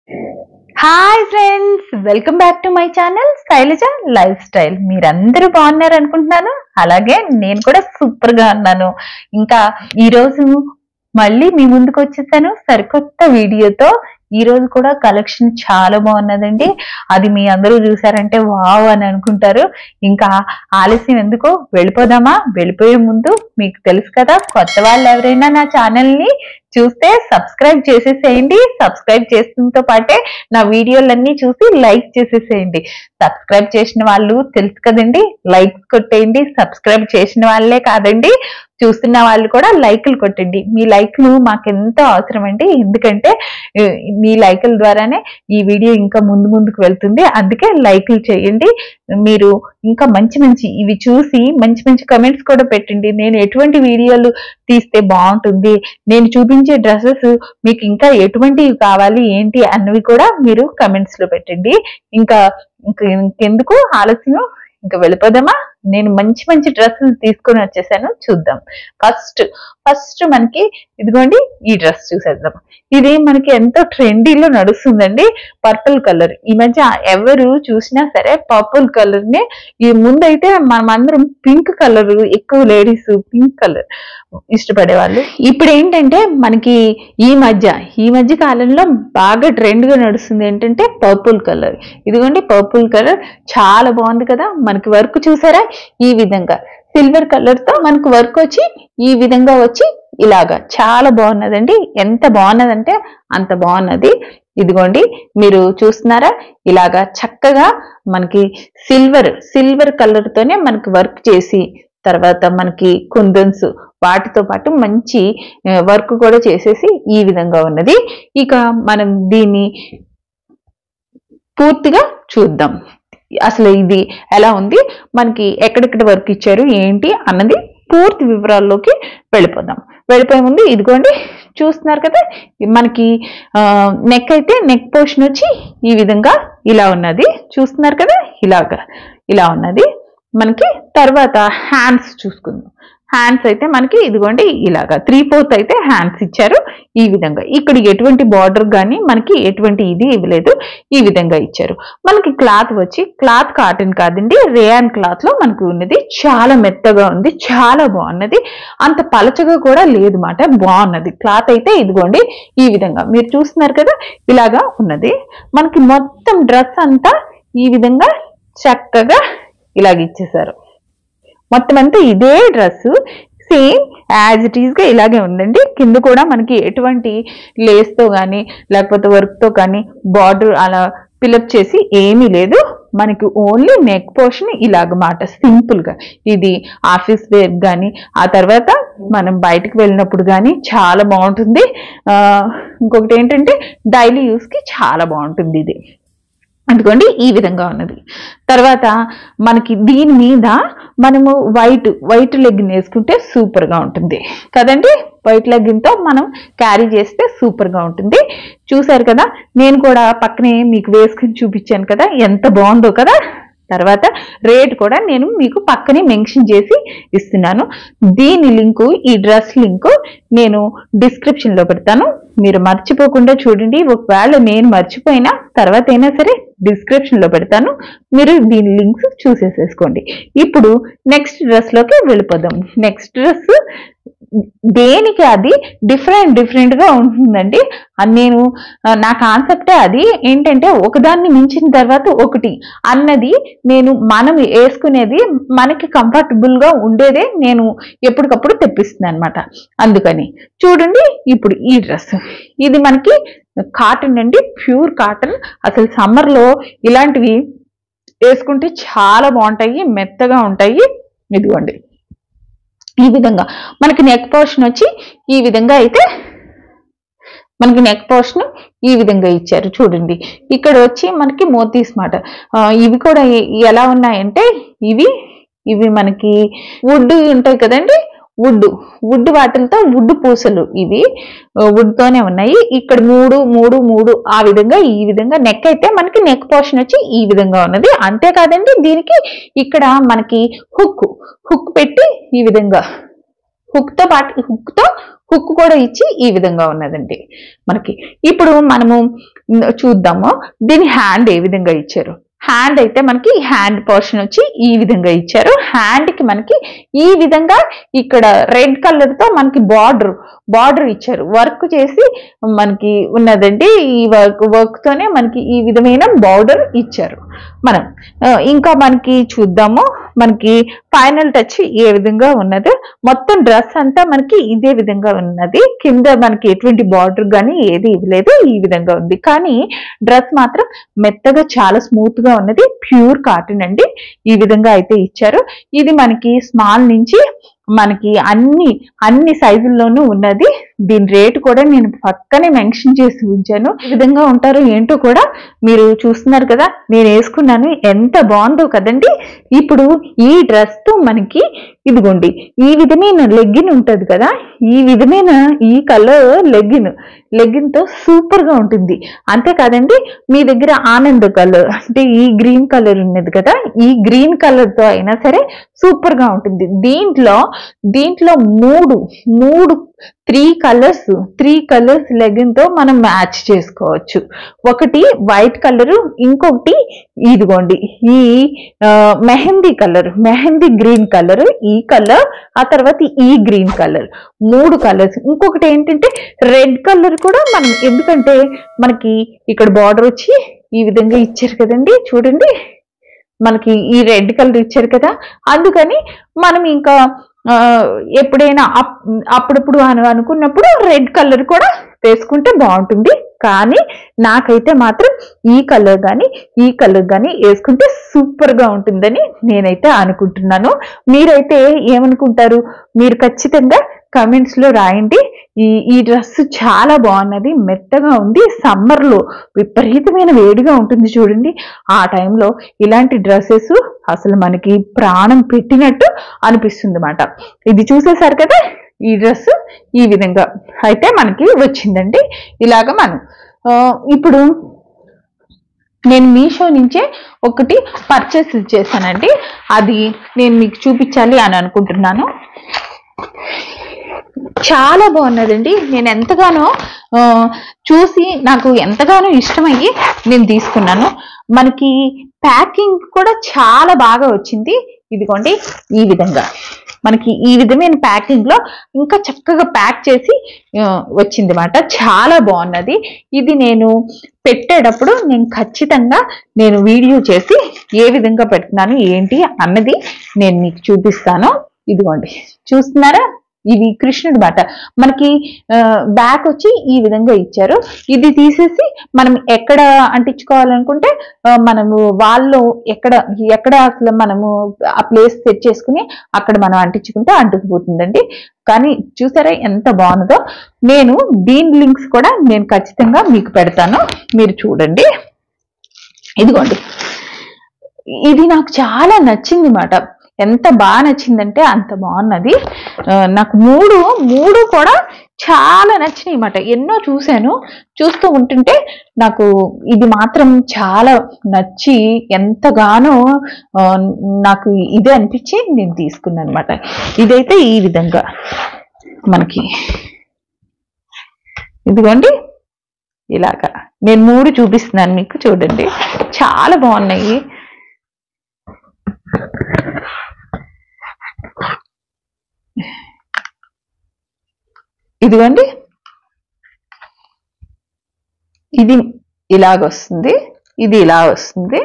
hi friends welcome back to my channel Shailaja life style మీరందరూ బాగున్నారు అనుకుంటున్నాను అలాగే నేను కూడా సూపర్ గా ఉన్నాను ఇంకా ఈ రోజు మళ్ళీ మీ ముందుకు వచ్చేసాను సరికొత్త వీడియోతో ఈ రోజు కూడా కలెక్షన్ చాలా బాగున్నదండి అది మీ అందరూ చూసారంటే వావ్ అని అనుకుంటారు ఇంకా ఆలస్యం ఎందుకు వెళ్ళిపోదామా వెళ్ళిపోయే ముందు మీకు తెలుసు కదా కొత్త వాళ్ళు ఎవరైనా నా ఛానల్ ని చూస్తే సబ్స్క్రైబ్ చేసేసేయండి సబ్స్క్రైబ్ చేస్తున్నతో పాటే నా వీడియోలన్నీ చూసి లైక్ చేసేసేయండి సబ్స్క్రైబ్ చేసిన వాళ్ళు తెలుసు కదండి లైక్స్ కొట్టేయండి సబ్స్క్రైబ్ చేసిన వాళ్ళే కాదండి చూస్తున్న వాళ్ళు కూడా లైకులు కొట్టండి మీ లైక్లు మాకెంతో అవసరం అండి ఎందుకంటే ఏ, మీ లైకుల ద్వారానే ఈ వీడియో ఇంకా ముందు ముందుకు వెళ్తుంది అందుకే లైకులు చేయండి మీరు ఇంకా మంచి మంచి ఇవి చూసి మంచి మంచి కమెంట్స్ కూడా పెట్టండి నేను ఎటువంటి వీడియోలు తీస్తే బాగుంటుంది నేను చూపించే డ్రెస్సెస్ మీకు ఇంకా ఎటువంటివి కావాలి ఏంటి అన్నవి కూడా మీరు కమెంట్స్ లో పెట్టండి ఇంకా ఇంక ఇంకెందుకు ఆలస్యం ఇంకా వెళ్ళిపోదామా నేను మంచి మంచి డ్రెస్సులు తీసుకొని వచ్చేసాను చూద్దాం ఫస్ట్ ఫస్ట్ మనకి ఇదిగోండి ఈ డ్రెస్ చూసేద్దాం ఇది మనకి ఎంతో ట్రెండీలో నడుస్తుందండి పర్పుల్ కలర్ ఈ మధ్య ఎవరు చూసినా సరే పర్పుల్ కలర్ నే ఈ ముందైతే మనమందరం పింక్ కలర్ ఎక్కువ లేడీస్ పింక్ కలర్ ఇష్టపడే వాళ్ళు ఇప్పుడు ఏంటంటే మనకి ఈ మధ్య ఈ మధ్య కాలంలో బాగా ట్రెండ్ గా నడుస్తుంది ఏంటంటే పర్పుల్ కలర్ ఇదిగోండి పర్పుల్ కలర్ చాలా బాగుంది కదా మనకి వర్క్ చూసారా ఈ విధంగా సిల్వర్ కలర్ తో మనకు వర్క్ వచ్చి ఈ విధంగా వచ్చి ఇలాగా చాలా బాగున్నదండి ఎంత బాగున్నదంటే అంత బాగున్నది ఇదిగోండి మీరు చూస్తున్నారా ఇలాగా చక్కగా మనకి సిల్వర్ సిల్వర్ కలర్ తోనే మనకి వర్క్ చేసి తర్వాత మనకి కుందన్స్ వాటితో పాటు మంచి వర్క్ కూడా చేసేసి ఈ విధంగా ఉన్నది ఇక మనం దీన్ని పూర్తిగా చూద్దాం అసలు ఇది ఎలా ఉంది మనకి ఎక్కడెక్కడ వర్క్ ఇచ్చారు ఏంటి అన్నది పూర్తి వివరాల్లోకి వెళ్ళిపోదాం వెళ్ళిపోయే ముందు ఇదిగోండి చూస్తున్నారు కదా మనకి నెక్ అయితే నెక్ పోర్షన్ వచ్చి ఈ విధంగా ఇలా ఉన్నది చూస్తున్నారు కదా ఇలాగా ఇలా ఉన్నది మనకి తర్వాత హ్యాండ్స్ చూసుకుందాం హ్యాండ్స్ అయితే మనకి ఇదిగోండి ఇలాగా త్రీ ఫోర్త్ అయితే హ్యాండ్స్ ఇచ్చారు ఈ విధంగా ఇక్కడ ఎటువంటి బార్డర్ కానీ మనకి ఎటువంటి ఇది ఇవ్వలేదు ఈ విధంగా ఇచ్చారు మనకి క్లాత్ వచ్చి క్లాత్ కాటన్ కాదండి రేయాన్ క్లాత్ లో మనకు ఉన్నది చాలా మెత్తగా ఉంది చాలా బాగున్నది అంత పలచగా కూడా లేదు మాట బాగున్నది క్లాత్ అయితే ఇదిగోండి ఈ విధంగా మీరు చూస్తున్నారు కదా ఇలాగా ఉన్నది మనకి మొత్తం డ్రెస్ అంతా ఈ విధంగా చక్కగా ఇలాగ ఇచ్చేసారు మొత్తం అంతా ఇదే dress same as it is గా ఇలాగే ఉందండి కింద కూడా మనకి ఎటువంటి లేస్ తో కానీ లేకపోతే వర్క్ తో కానీ బార్డర్ అలా ఫిలప్ చేసి ఏమీ లేదు మనకి ఓన్లీ నెక్ పోర్షన్ ఇలాగమాట సింపుల్ గా ఇది ఆఫీస్ వేర్ కానీ ఆ తర్వాత మనం బయటకు వెళ్ళినప్పుడు కానీ చాలా బాగుంటుంది ఆ, ఇంకొకటి ఏంటంటే డైలీ యూస్ కి చాలా బాగుంటుంది ఇది అందుకోండి ఈ విధంగా ఉన్నది తర్వాత మనకి దీని మీద మనము వైట్ వైట్ లెగ్గిన్ వేసుకుంటే సూపర్ గా ఉంటుంది కదండి వైట్ లెగ్గిన్ తో మనం క్యారీ చేస్తే సూపర్ గా ఉంటుంది చూసారు కదా నేను కూడా పక్కనే మీకు వేసుకుని చూపించాను కదా ఎంత బాగుందో కదా తర్వాత రేట్ కూడా నేను మీకు పక్కనే మెన్షన్ చేసి ఇస్తున్నాను దీని లింకు ఈ డ్రెస్ లింకు నేను డిస్క్రిప్షన్ లో పెడతాను మీరు మర్చిపోకుండా చూడండి ఒకవేళ నేను మర్చిపోయినా తర్వాత అయినా సరే డిస్క్రిప్షన్ లో పెడతాను మీరు దీని లింక్స్ చూసేసేసుకోండి ఇప్పుడు నెక్స్ట్ డ్రెస్ లోకి వెళ్ళిపోదాం నెక్స్ట్ డ్రెస్ దేనికి అది డిఫరెంట్ డిఫరెంట్ గా ఉంటుందండి అది నేను ఆ, నా కాన్సెప్టే అది ఏంటంటే ఒకదాన్ని మించిన తర్వాత ఒకటి అన్నది నేను మనం వేసుకునేది మనకి కంఫర్టబుల్ గా ఉండేదే నేను ఎప్పటికప్పుడు తెప్పిస్తున్నాను అనమాట అందుకని చూడండి ఇప్పుడు ఈ డ్రెస్ ఇది మనకి కాటన్ అండి ప్యూర్ కాటన్ అసలు సమ్మర్ లో ఇలాంటివి వేసుకుంటే చాలా బాగుంటాయి మెత్తగా ఉంటాయి ఇదిగోండి ఈ విధంగా మనకి నెక్ పోర్షన్ వచ్చి ఈ విధంగా అయితే మనకి నెక్ పోర్షన్ ఈ విధంగా ఇచ్చారు చూడండి ఇక్కడ వచ్చి మనకి మోతీస్ మాట ఆ, ఇవి కూడా ఎ- ఎలా ఉన్నాయంటే ఇవి ఇవి మనకి వుడ్ ఉంటాయి కదండి వుడ్ వుడ్ వాటిలతో వుడ్ పూసలు ఇవి వుడ్ తోనే ఉన్నాయి ఇక్కడ మూడు మూడు మూడు ఆ విధంగా ఈ విధంగా నెక్ అయితే మనకి నెక్ పోర్షన్ వచ్చి ఈ విధంగా ఉన్నది అంతేకాదండి దీనికి ఇక్కడ మనకి హుక్ హుక్ పెట్టి ఈ విధంగా హుక్ తో పాటు హుక్ తో హుక్ కూడా ఇచ్చి ఈ విధంగా ఉన్నదండి మనకి ఇప్పుడు మనము చూద్దాము దీని హ్యాండ్ ఏ విధంగా ఇచ్చారు హ్యాండ్ అయితే మనకి హ్యాండ్ పోర్షన్ వచ్చి ఈ విధంగా ఇచ్చారు హ్యాండ్ కి మనకి ఈ విధంగా ఇక్కడ రెడ్ కలర్ తో మనకి బార్డర్ బార్డర్ ఇచ్చారు వర్క్ చేసి మనకి ఉన్నదండి ఈ వర్క్ వర్క్ తోనే మనకి ఈ విధమైన బార్డర్ ఇచ్చారు మనం ఆ, ఇంకా మనకి చూద్దాము మనకి ఫైనల్ టచ్ ఏ విధంగా ఉన్నది మొత్తం డ్రెస్ అంతా మనకి ఇదే విధంగా ఉన్నది కింద మనకి ఎటువంటి బార్డర్ కానీ ఏది ఇవ్వలేదు ఈ విధంగా ఉంది కానీ డ్రెస్ మాత్రం మెత్తగా చాలా స్మూత్ గా ఉన్నది ప్యూర్ కాటన్ అండి ఈ విధంగా అయితే ఇచ్చారు ఇది మనకి స్మాల్ నుంచి మనకి అన్ని అన్ని సైజుల్లోనూ ఉన్నది దీని రేటు కూడా నేను పక్కనే మెన్షన్ చేసి ఉంచాను ఈ విధంగా ఉంటారో ఏంటో కూడా మీరు చూస్తున్నారు కదా నేను వేసుకున్నాను ఎంత బాగుందో కదండి ఇప్పుడు ఈ డ్రెస్ తో మనకి ఇదిగోండి ఈ విధమైన లెగ్గిన్ ఉంటది కదా ఈ విధమైన ఈ కలర్ లెగ్గిన్ లెగ్గిన్ తో సూపర్ గా ఉంటుంది అంతేకాదండి మీ దగ్గర ఆనంద్ కలర్ అంటే ఈ గ్రీన్ కలర్ ఉన్నది కదా ఈ గ్రీన్ కలర్ తో అయినా సరే సూపర్ గా ఉంటుంది దీంట్లో దీంట్లో మూడు మూడు three colours three colours legging తో మనం మ్యాచ్ చేసుకోవచ్చు ఒకటి వైట్ కలర్ ఇంకొకటి ఇదిగోండి ఈ ఆ, mehndi colour mehndi green colour ఈ కలర్ ఆ తర్వాత ఈ గ్రీన్ కలర్ మూడు కలర్స్ ఇంకొకటి ఏంటంటే రెడ్ కలర్ కూడా మనం ఎందుకంటే మనకి ఇక్కడ బార్డర్ వచ్చి ఈ విధంగా ఇచ్చారు కదండి చూడండి మనకి ఈ రెడ్ కలర్ ఇచ్చారు కదా అందుకని మనం ఇంకా ఆ, ఎప్పుడైనా అప్- అప్పుడప్పుడు అని అనుకున్నప్పుడు రెడ్ కలర్ కూడా వేసుకుంటే బాగుంటుంది కానీ నాకైతే మాత్రం ఈ కలర్ కానీ ఈ కలర్ కానీ వేసుకుంటే సూపర్ గా ఉంటుందని నేనైతే అనుకుంటున్నాను మీరైతే ఏమనుకుంటారు మీరు ఖచ్చితంగా కమెంట్స్ లో రాయండి ఈ ఈ డ్రెస్ చాలా బాగున్నది మెత్తగా ఉంది సమ్మర్ లో విపరీతమైన వేడిగా ఉంటుంది చూడండి ఆ టైంలో ఇలాంటి డ్రెస్సెస్ అసలు మనకి ప్రాణం పెట్టినట్టు అనిపిస్తుంది అన్నమాట ఇది చూసేసారు కదా ఈ డ్రెస్ ఈ విధంగా అయితే మనకి వచ్చిందండి ఇలాగ మనం ఆ, ఇప్పుడు నేను మీషో నుంచే ఒకటి పర్చేస్ చేశానండి అది నేను మీకు చూపించాలి అని అనుకుంటున్నాను చాలా బాగున్నదండి నేను ఎంతగానో ఆ, చూసి నాకు ఎంతగానో ఇష్టమయ్యి నేను తీసుకున్నాను మనకి ప్యాకింగ్ కూడా చాలా బాగా వచ్చింది ఇదిగోండి ఈ విధంగా మనకి ఈ విధమైన ప్యాకింగ్ లో ఇంకా చక్కగా ప్యాక్ చేసి ఆ, వచ్చింది అనమాట చాలా బాగున్నది ఇది నేను పెట్టేటప్పుడు నేను ఖచ్చితంగా నేను వీడియో చేసి ఏ విధంగా పెడుతున్నాను ఏంటి అన్నది నేను మీకు చూపిస్తాను ఇదిగోండి చూస్తున్నారా ఇది కృష్ణుడి బాట మనకి బ్యాక్ వచ్చి ఈ విధంగా ఇచ్చారు ఇది తీసేసి మనం ఎక్కడ అంటించుకోవాలనుకుంటే ఆ, మనము వాళ్ళు ఎక్కడ ఎక్కడ అసలు మనము ఆ ప్లేస్ సెట్ చేసుకుని అక్కడ మనం అంటించుకుంటే అంటుకుపోతుందండి కానీ చూసారా ఎంత బాగున్నదో నేను దీని లింక్స్ కూడా నేను ఖచ్చితంగా మీకు పెడతాను మీరు చూడండి ఇదిగోండి ఇది నాకు చాలా నచ్చింది మాట ఎంత బాగా నచ్చిందంటే అంత బాగున్నది ఆ, నాకు మూడు మూడు కూడా చాలా నచ్చినాయి అన్నమాట ఎన్నో చూశాను చూస్తూ ఉంటుంటే నాకు ఇది మాత్రం చాలా నచ్చి ఎంతగానో ఆ, నాకు ఇదే అనిపించి నేను తీసుకున్నాను అనమాట ఇదైతే ఈ విధంగా మనకి ఇదిగోండి ఇలాగా నేను మూడు చూపిస్తున్నాను మీకు చూడండి చాలా బాగున్నాయి ఇదిగోండి ఇది ఇలాగ వస్తుంది ఇది ఇలా వస్తుంది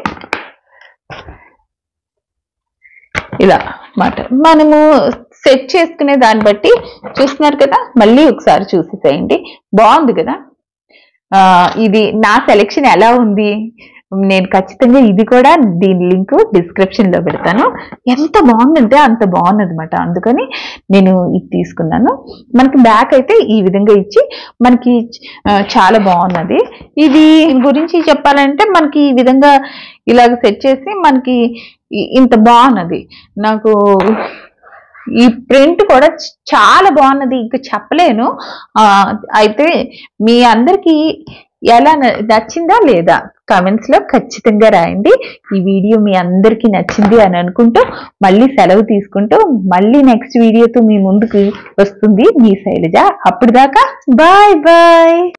ఇలా మాట మనము సెట్ చేసుకునే దాన్ని బట్టి చూస్తున్నారు కదా మళ్ళీ ఒకసారి చూసేసేయండి బాగుంది కదా ఆ, ఇది నా సెలెక్షన్ ఎలా ఉంది నేను ఖచ్చితంగా ఇది కూడా దీని లింక్ డిస్క్రిప్షన్ లో పెడతాను ఎంత బాగుందంటే అంత బాగుంది అనమాట అందుకని నేను ఇది తీసుకున్నాను మనకి బ్యాక్ అయితే ఈ విధంగా ఇచ్చి మనకి ఆ, చాలా బాగున్నది ఇది దీని గురించి చెప్పాలంటే మనకి ఈ విధంగా ఇలాగ సెట్ చేసి మనకి ఇ- ఇంత బాగున్నది నాకు ఈ ప్రింట్ కూడా చ- చాలా బాగున్నది ఇంకా చెప్పలేను ఆ, అయితే మీ అందరికి ఎలా న- నచ్చిందా లేదా కామెంట్స్ లో ఖచ్చితంగా రాయండి ఈ వీడియో మీ అందరికీ నచ్చింది అని అనుకుంటూ మళ్ళీ సెలవు తీసుకుంటూ మళ్ళీ నెక్స్ట్ వీడియోతో మీ ముందుకు వస్తుంది మీ శైలజ అప్పటిదాకా బాయ్ బాయ్